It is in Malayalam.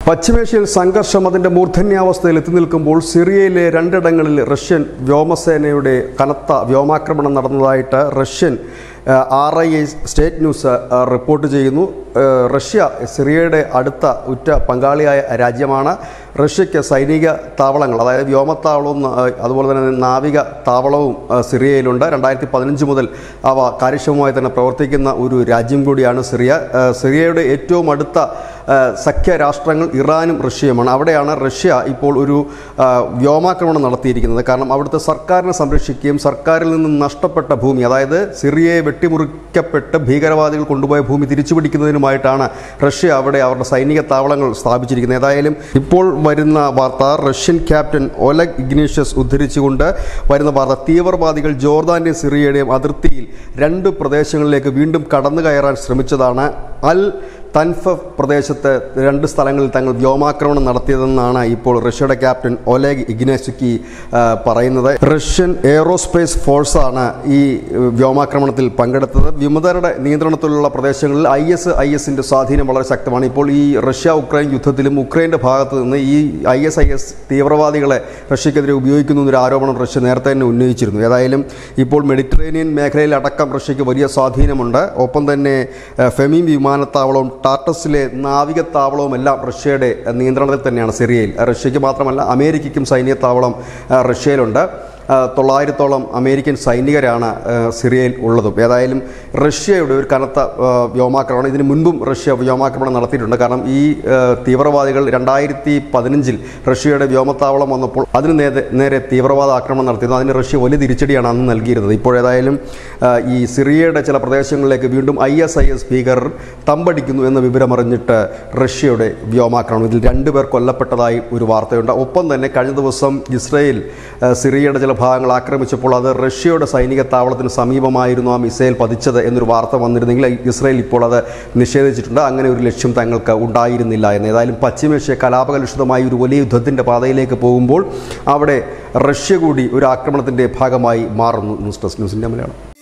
പശ്ചിമേഷ്യയിൽ സംഘർഷം അതിന്റെ മൂർധന്യാവസ്ഥയിൽ എത്തി നിൽക്കുമ്പോൾ സിറിയയിലെ രണ്ടിടങ്ങളിൽ റഷ്യൻ വ്യോമസേനയുടെ കനത്ത വ്യോമാക്രമണം നടന്നതായിട്ട് Russian R I A state news ആ, റിപ്പോർട്ട് ചെയ്യുന്നു ആ, റഷ്യ സിറിയയുടെ അടുത്ത ഉറ്റ പങ്കാളിയായ രാജ്യമാണ് റഷ്യയ്ക്ക് സൈനിക താവളങ്ങൾ അതായത് വ്യോമത്താവളവും ആ, അതുപോലെ തന്നെ നാവിക താവളവും ആ, സിറിയയിലുണ്ട് രണ്ടായിരത്തി പതിനഞ്ച് മുതൽ അവ കാര്യക്ഷമമായി തന്നെ പ്രവർത്തിക്കുന്ന ഒരു രാജ്യം കൂടിയാണ് സിറിയ ആ, സിറിയയുടെ ഏറ്റവും അടുത്ത ആ, സഖ്യ രാഷ്ട്രങ്ങൾ ഇറാനും റഷ്യയുമാണ് അവിടെയാണ് റഷ്യ ഇപ്പോൾ ഒരു ആ, വ്യോമാക്രമണം നടത്തിയിരിക്കുന്നത് കാരണം അവിടുത്തെ സർക്കാരിനെ സംരക്ഷിക്കുകയും സർക്കാരിൽ നിന്നും നഷ്ടപ്പെട്ട ഭൂമി അതായത് സിറിയയെ വെട്ടിമുറിക്കപ്പെട്ട് ഭീകരവാദികൾ കൊണ്ടുപോയ ഭൂമി തിരിച്ചുപിടിക്കുന്നതിനുമായിട്ടാണ് റഷ്യ അവിടെ അവരുടെ സൈനിക താവളങ്ങൾ സ്ഥാപിച്ചിരിക്കുന്നത് ഏതായാലും ഇപ്പോൾ വരുന്ന വാർത്ത റഷ്യൻ ക്യാപ്റ്റൻ ഒലഗ് ഇഗ്നേഷ്യസ് ഉദ്ധരിച്ചുകൊണ്ട് വരുന്ന വാർത്ത തീവ്രവാദികൾ ജോർദാന്റെയും സിറിയയുടെയും അതിർത്തിയിൽ രണ്ട് പ്രദേശങ്ങളിലേക്ക് വീണ്ടും കടന്നു കയറാൻ ശ്രമിച്ചതാണ് അൽ തൻഫ് പ്രദേശത്ത് രണ്ട് സ്ഥലങ്ങളിൽ തങ്ങൾ വ്യോമാക്രമണം നടത്തിയതെന്നാണ് ഇപ്പോൾ റഷ്യയുടെ ക്യാപ്റ്റൻ ഒലേഗ് ഇഗ്നേസുക്കി ആ, പറയുന്നത് റഷ്യൻ എയറോസ്പേസ് ഫോഴ്സാണ് ഈ ഏഹ്, വ്യോമാക്രമണത്തിൽ പങ്കെടുത്തത് വിമതരുടെ നിയന്ത്രണത്തിലുള്ള പ്രദേശങ്ങളിൽ ഐ എസ് ഐ എസിൻ്റെ സ്വാധീനം വളരെ ശക്തമാണ് ഇപ്പോൾ ഈ റഷ്യ ഉക്രൈൻ യുദ്ധത്തിലും ഉക്രൈൻ്റെ ഭാഗത്ത് നിന്ന് ഈ ഐ എസ് ഐ എസ് തീവ്രവാദികളെ റഷ്യക്കെതിരെ ഉപയോഗിക്കുന്നു എന്നൊരു ആരോപണം റഷ്യ നേരത്തെ തന്നെ ഉന്നയിച്ചിരുന്നു ഏതായാലും ഇപ്പോൾ മെഡിറ്ററേനിയൻ മേഖലയിൽ അടക്കം റഷ്യയ്ക്ക് വലിയ സ്വാധീനമുണ്ട് ഒപ്പം തന്നെ ഏഹ്, ഫെമീം വിമാനത്താവളവും ടാർട്ടസിലെ നാവിക താവളവും എല്ലാം റഷ്യയുടെ ഏഹ്, നിയന്ത്രണത്തിൽ തന്നെയാണ് സിറിയയിൽ റഷ്യയ്ക്ക് മാത്രമല്ല അമേരിക്കയ്ക്കും സൈനിക താവളം ഏഹ്, റഷ്യയിലുണ്ട് ഏഹ്, തൊള്ളായിരത്തോളം അമേരിക്കൻ സൈനികരാണ് ഏഹ്, സിറിയയിൽ ഉള്ളതും ഏതായാലും റഷ്യയുടെ ഒരു കനത്ത ഏഹ്, വ്യോമാക്രമണം ഇതിന് മുൻപും റഷ്യ വ്യോമാക്രമണം നടത്തിയിട്ടുണ്ട് കാരണം ഈ ഏഹ്, തീവ്രവാദികൾ രണ്ടായിരത്തി പതിനഞ്ചിൽ റഷ്യയുടെ വ്യോമത്താവളം വന്നപ്പോൾ അതിന് നേരെ നേരെ തീവ്രവാദ ആക്രമണം നടത്തിയിരുന്നു അതിന് റഷ്യ വലിയ തിരിച്ചടിയാണ് അന്ന് നൽകിയിരുന്നത് ഇപ്പോഴേതായാലും ഏഹ്, ഈ സിറിയയുടെ ചില പ്രദേശങ്ങളിലേക്ക് വീണ്ടും ഐ എസ് ഐ എസ് ഭീകരർ തമ്പടിക്കുന്നു എന്ന വിവരമറിഞ്ഞിട്ട് റഷ്യയുടെ വ്യോമാക്രമണം ഇതിൽ രണ്ടുപേർ കൊല്ലപ്പെട്ടതായി ഒരു വാർത്തയുണ്ട് ഒപ്പം തന്നെ കഴിഞ്ഞ ദിവസം ഇസ്രയേൽ ഏഹ്, സിറിയയുടെ ചില ഭാഗങ്ങൾ ആക്രമിച്ചപ്പോൾ അത് റഷ്യയുടെ സൈനിക താവളത്തിന് സമീപമായിരുന്നു ആ മിസൈൽ പതിച്ചത് എന്നൊരു വാർത്ത വന്നിരുന്നെങ്കിൽ ഇസ്രയേൽ ഇപ്പോൾ അത് നിഷേധിച്ചിട്ടുണ്ട് അങ്ങനെ ഒരു ലക്ഷ്യം തങ്ങൾക്ക് ഉണ്ടായിരുന്നില്ല എന്ന് ഏതായാലും പശ്ചിമേഷ്യ കലാപകലുഷിതമായ ഒരു വലിയ യുദ്ധത്തിൻ്റെ പാതയിലേക്ക് പോകുമ്പോൾ അവിടെ റഷ്യ കൂടി ഒരു ആക്രമണത്തിൻ്റെ ഭാഗമായി മാറുന്നു ന്യൂസ് ഡെസ്ക് ന്യൂസിൻ്റെ മലയാളം